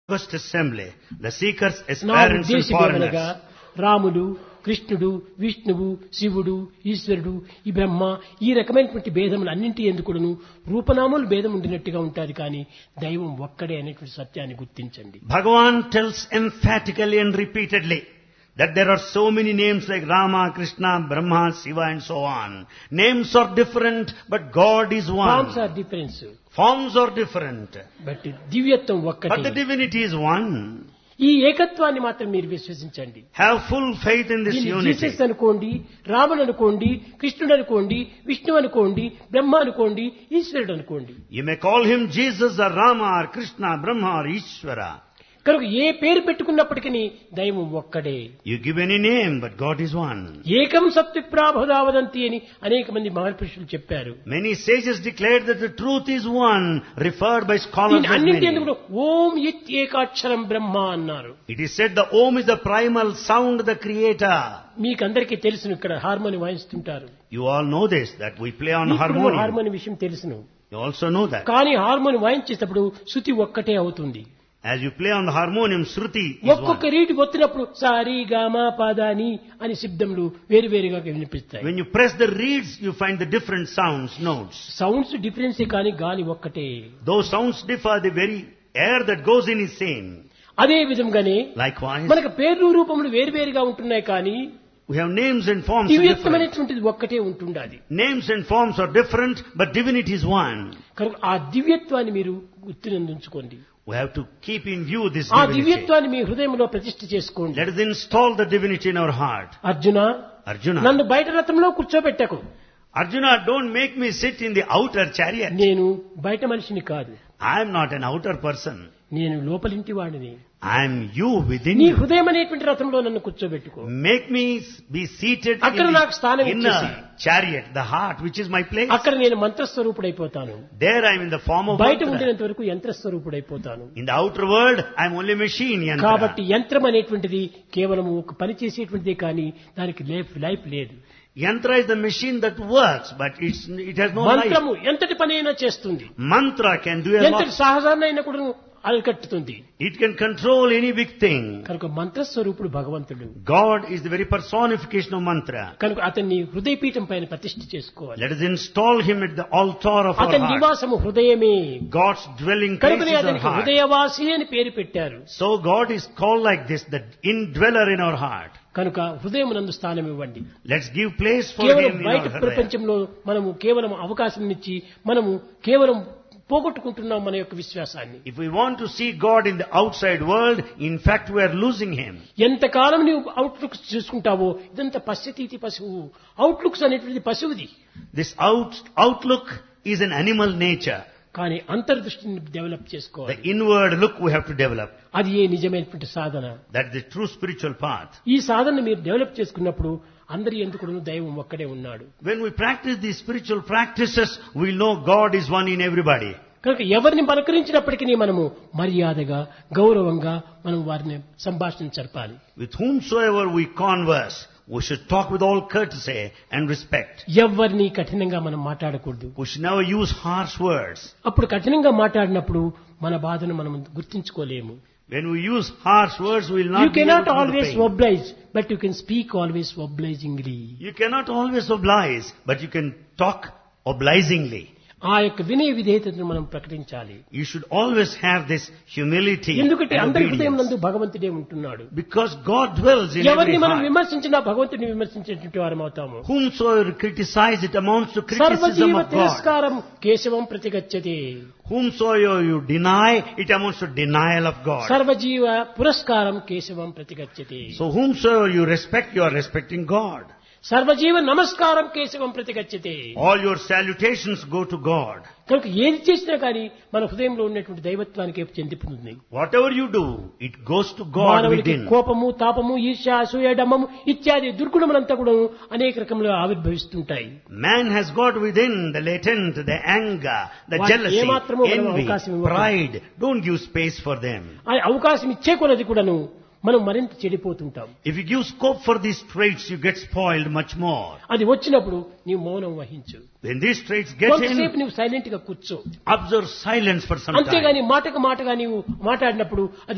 August assembly, the seekers as నా parents and ఉద్దేశం ఏమనగా foreigners. రాముడు కృష్ణుడు విష్ణువు శివుడు ఈశ్వరుడు ఈ బ్రహ్మ ఈ రకమైనటువంటి భేదములు అన్నింటి ఎందుకును రూపనామములు భేదం ఉండినట్టుగా ఉంటుంది కానీ దైవం ఒక్కడే అనేటువంటి సత్యాన్ని గుర్తించండి Bhagavan tells emphatically and repeatedly that there are so many names like Rama, Krishna, Brahma, Shiva and so on. Names are different, but God is forms one. Are difference Forms are different, but దివ్యత్వం but the ఒక్కటే divinity is one. ఈ ఏకత్వాన్ని మాత్రం మీరు విశ్వసించండి Have full faith in this దీన్ని unity. Jesus అనుకోండి రాముడు అనుకోండి కృష్ణుడు అనుకోండి విష్ణు అనుకోండి బ్రహ్మ అనుకోండి ఈశ్వరుడు అనుకోండి You may call him Jesus or Rama or Krishna, Brahma or Ishvara. కనుక ఏ పేరు పెట్టుకున్నప్పటికీ దైవం ఒక్కడే You give any name, but God is one. ఏకం సత్విప్రాభదావదంతి అని అనేక మంది మహర్పురుషులు చెప్పారు Many sages declared that the truth is one, referred by scholars దీని as అన్నింటి many. ఎందుకు ఓం ఇత్ ఏకాక్షరం బ్రహ్మ అన్నారు It is said the Om is the primal sound, the creator. మీకందరికీ తెలుసును ఇక్కడ హార్మోని వాయిస్తుంటారు You all know this, that we play on మీకు కూడా harmonium. హార్మోని విషయం తెలుసును You also know that. కానీ హార్మోని వాయించేటప్పుడు శృతి ఒక్కటే అవుతుంది As you play on the harmonium, Shruti is ఒక్కొక్క one. రీతి ఒత్తినప్పుడు సారీ గామా పాదాని అని శబ్దములు వేరు వేరుగా వినిపిస్తాయి When you press the reeds, you find the different sounds, notes. Sounds డిఫరెన్సే కానీ గాలి ఒక్కటే Those sounds differ, the very air that goes in is same. అదే విధంగానే Likewise, మనకు పేర్లు రూపములు వేరువేరుగా ఉంటున్నాయి కానీ we have names and forms are different. దివ్యత్వమైనటువంటిది ఒక్కటే ఉంటుండాలి Names and forms are different, but divinity is one. కనుక ఆ దివ్యత్వాన్ని మీరు గుర్తునందుంచుకోండి We have to keep in view this ఆ divinity. దివ్యత్వాన్ని మీ హృదయంలో ప్రతిష్ఠ చేసుకోండి Let us install the divinity in our heart. Arjuna Arjuna, నన్ను బయట రథంలో కూర్చోబెట్టకు Arjuna, don't make me sit in the outer chariot. నేను బయట మనిషిని కాదు I am not an outer person. నేను లోపలింటి వాడిని I am you within నీ you. హృదయం అనేటువంటి రథంలో నన్ను కూర్చోబెట్టుకో Make me be seated in అక్కడ నాకు స్థానం the ఇచ్చేసి. inner chariot, the heart, which is my place. అక్కడ నేను మంత్రస్వరూపుడైపోతాను There I am in the form of బయట mantra. ఉండినంత వరకు యంత్రస్వరూపుడైపోతాను In the outer world, I am only a machine, yantra. కాబట్టి యంత్రం అనేటువంటిది కేవలం ఒక పని చేసేటువంటిదే కానీ దానికి లైఫ్ లైఫ్ లేదు Yantra is the machine that works, but it's, it has no life. మంత్రము ఎంతటి పని అయినా చేస్తుంది Mantra can do a ఎంతటి lot. సహజాన్ని అయినా కూడా అరికట్టుతుంది It can control any big thing. కనుక మంత్రస్వరూపుడు భగవంతుడు God is the very personification of mantra. కనుక అతన్ని హృదయపీఠం పైన ప్రతిష్ఠ చేసుకోవాలి Let us install him at the altar of our అతని heart. నివాసము హృదయమే God's dwelling place కనుకనే is our అతనికి heart. హృదయవాసి అని పేరు పెట్టారు So God is called like this, the indweller in our heart. కనుక హృదయం నందు స్థానం ఇవ్వండి Let's give place for కేవలం him in బయట our heart. ప్రపంచంలో మనము కేవలం అవకాశం ఇచ్చి మనము కేవలం పోగొట్టుకుంటున్నాం మన యొక్క విశ్వాసాన్ని If we want to see God in the outside world, in fact we are losing him. ఎంతకాలం నీవు అవుట్లుక్స్ చూసుకుంటావో ఇదంతా పశ్యతీతి పశువు అవుట్లుక్స్ అనేటువంటిది పశువుది This out, outlook is an animal nature. కానీ అంతర్దృష్టిని డెవలప్ The చేసుకోవాలి inward look we have to develop. అది ఏ నిజమైనటువంటి సాధన That's the true spiritual path. ఈ సాధన మీరు డెవలప్ చేసుకున్నప్పుడు అందరి ఎందుకు దైవం ఒక్కడే ఉన్నాడు When we practice these spiritual practices, we know God is one in everybody. కనుక ఎవరిని పలకరించినప్పటికీ మనము మర్యాదగా గౌరవంగా మనం వారిని సంభాషణ జరపాలి With whomsoever we converse, we should talk with all courtesy and respect. ఎవరిని కఠినంగా మనం మాట్లాడకూడదు We should never use harsh words. అప్పుడు కఠినంగా మాట్లాడినప్పుడు మన బాధను మనం గుర్తించుకోలేము When we use harsh words, we will not you be able cannot to feel the always pain. Oblige but you can speak always obligingly You cannot always oblige, but you can talk obligingly. ఆ యొక్క వినయ విధేయతను మనం ప్రకటించాలి You should always have this humility ఎందుకంటే and అందరి హృదయం obedience. నందు భగవంతుడే ఉంటున్నాడు Because God dwells in every ఎవరిని మనం heart. విమర్శించినా భగవంతుని విమర్శించేటువంటి వారం అవుతాము Whomsoever criticize, it amounts to criticism సర్వజీవ of God. తిరస్కారం కేశవం ప్రతిగచ్చతి Whomsoever you deny, it amounts to denial of God. సర్వజీవ పురస్కారం కేశవం ప్రతిగచ్చతి So whomsoever you respect, you are respecting God. సర్వజీవ నమస్కారం కేశవం ప్రతిగచ్చతి All your salutations go to God. కనుక ఏది చేసినా కానీ మన హృదయంలో ఉన్నటువంటి దైవత్వానికి చెందిపోతుంది Whatever you do, it goes to God మానవుడికి within. కోపము తాపము ఈర్ష అసూయ డమ్మము ఇత్యాది దుర్గుణములంతా కూడా అనేక రకములుగా ఆవిర్భవిస్తుంటాయి Man has got within the latent, the anger, the వాటికి jealousy, ఏమాత్రమూ మనం envy, అవకాశం ఇవ్వకూడదు. pride. Don't give space for them. ఆ అవకాశం ఇచ్చే కొలది కూడాను మనం మరింత చెడిపోతుంటాం If you give scope for these traits, you get spoiled much more. అది వచ్చినప్పుడు నీవు మౌనం వహించు When these traits get కొంతసేపు in, నువ్వు సైలెంట్ గా కూర్చో observe silence for some time. అంతేగాని మాటకు మాటగా నీవు మాట్లాడినప్పుడు అది